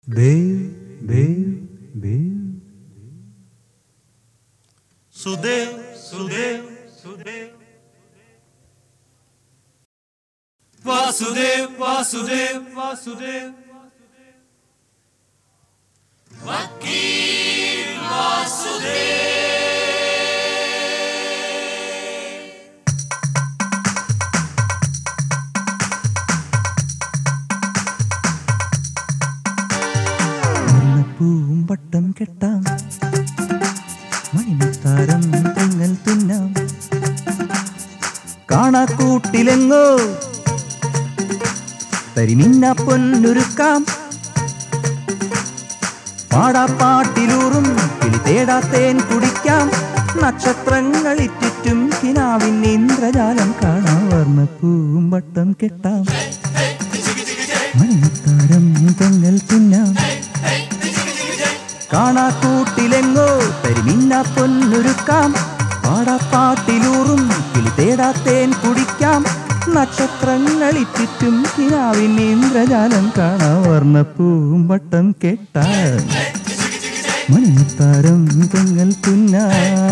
ദേവ് ദേവ് ദേവ് സുദേവ് സുദേവ് സുദേവ് വാസുദേവ് വാസുദേവ് വാസുദേവ് വക്കീൽ വാസുദേവ് പൂവും പട്ടം കെട്ടാം മണിമുത്താരം തെങ്ങൽ തിന്നാം കാണാക്കൂട്ടിലെങ്ങോ തരിമിന്ന പൊന്നുരുക്കാം പാടാപ്പാട്ടിലൂറും കിളി തേടാത്തേൻ കുടിക്കാം നക്ഷത്രങ്ങൾ ഇറ്റിറ്റും കിനാവിൻ ഇന്ദ്രജാലം കാണാം വർണ്ണ പൂവും വട്ടം കെട്ടാം മണിമുത്താരം തെങ്ങൽ തിന്നാം കാണാക്കൂട്ടിലെങ്ങോ തരിമിന്ന പൊന്നുരുക്കാം പാടാപ്പാട്ടിലൂറും കിളി തേടാത്തേൻ കുടിക്കാം നക്ഷത്രങ്ങൾ ഇറ്റിറ്റും കിനാവിൻ ഇന്ദ്രജാലം കാണാം വർണ്ണപ്പൂവും വട്ടം കെട്ടാൻ മണിമുത്താരം തെങ്ങൽ തുന്നാ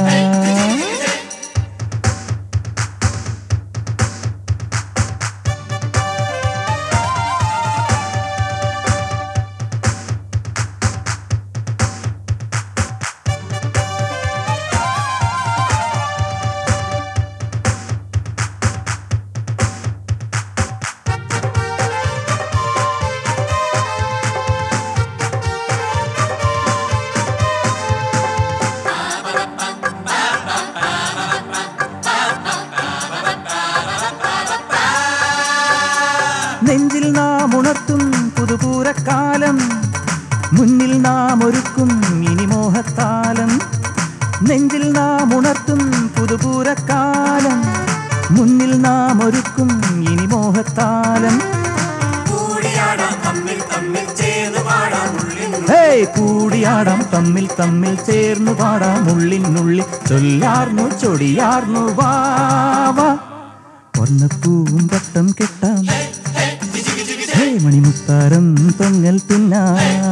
നെഞ്ചിൽ നാം ഉണർത്തും പുതുപൂരക്കാലം മുന്നിൽ നാം ഒരുക്കും ഇനി മോഹത്താലം നെഞ്ചിൽ നാം ഉണർത്തും പുതുപൂരക്കാലം മുന്നിൽ നാം ഒരുക്കും ഇനി മോഹത്താലം കൂടിയാടാം തമ്മിൽ തമ്മിൽ ചേർന്ന് പാടാം ഉള്ളിൽ ഹേ കൂടിയാടാം തമ്മിൽ തമ്മിൽ ചേർന്നു പാടാം ഉള്ളിനുള്ളിൽ ചൊല്ലാർന്നു ചൊടിയാർന്നു വാവാ വർണ്ണപ്പൂവും പട്ടം കെട്ടാം ഹേ മണിമുത്താരം തൊങ്ങൽ തിന്നാ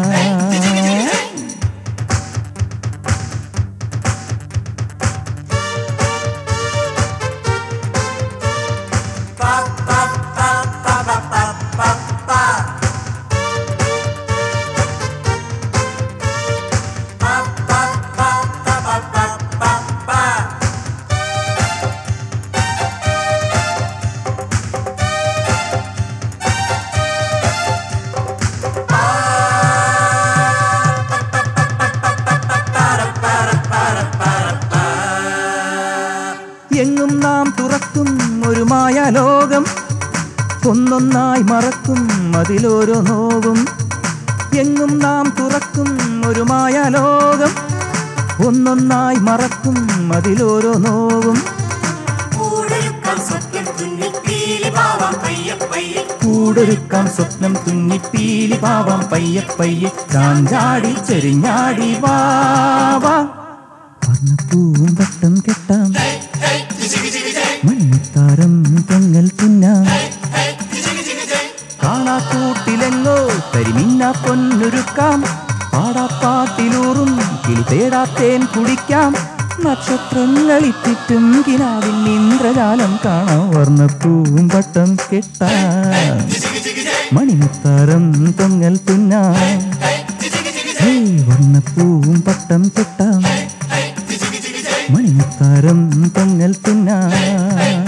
എങ്ങും നാം തുറക്കും ഒരു മായാലോകം ഒന്നൊന്നായി മറക്കും അതിലോരോ നോവും എങ്ങും നാം തുറക്കും ഒരു മായാലോകം ഒന്നൊന്നായി മറക്കും അതിലോരോ നോവും കൂടൊരുക്കാം സത്യം തുന്നി പീലി പാവാം പയ്യ പയ്യ കൂടൊരുക്കാം സ്വപ്നം തുന്നി പീലി പാവാം പയ്യെ പയ്യെ ചാഞ്ചാടി ചെരിഞ്ഞാടി വാവാ വർണ്ണപ്പൂവും വട്ടം കെട്ടാം മണിമുത്താരം പൊങ്ങൽ തിന്നാം കാണാക്കൂട്ടിലെങ്ങോ കരിമിന്ന പൊന്നുരുക്കാം പാടാപ്പാട്ടിലൂറും കിളി തേടാത്തേൻ കുടിക്കാം നക്ഷത്രങ്ങൾ ഇറ്റിറ്റും കിനാവിൽ ഇന്ദ്രജാലം കാണാം വർണ്ണപ്പൂവും വട്ടം കെട്ടാം മണിമുത്താരം തൊങ്ങൽ തിന്നാം ഹേ വർണ്ണപ്പൂവും പട്ടം കെട്ടാം മണിമുത്താരം തൊങ്ങൽ തിന്നാം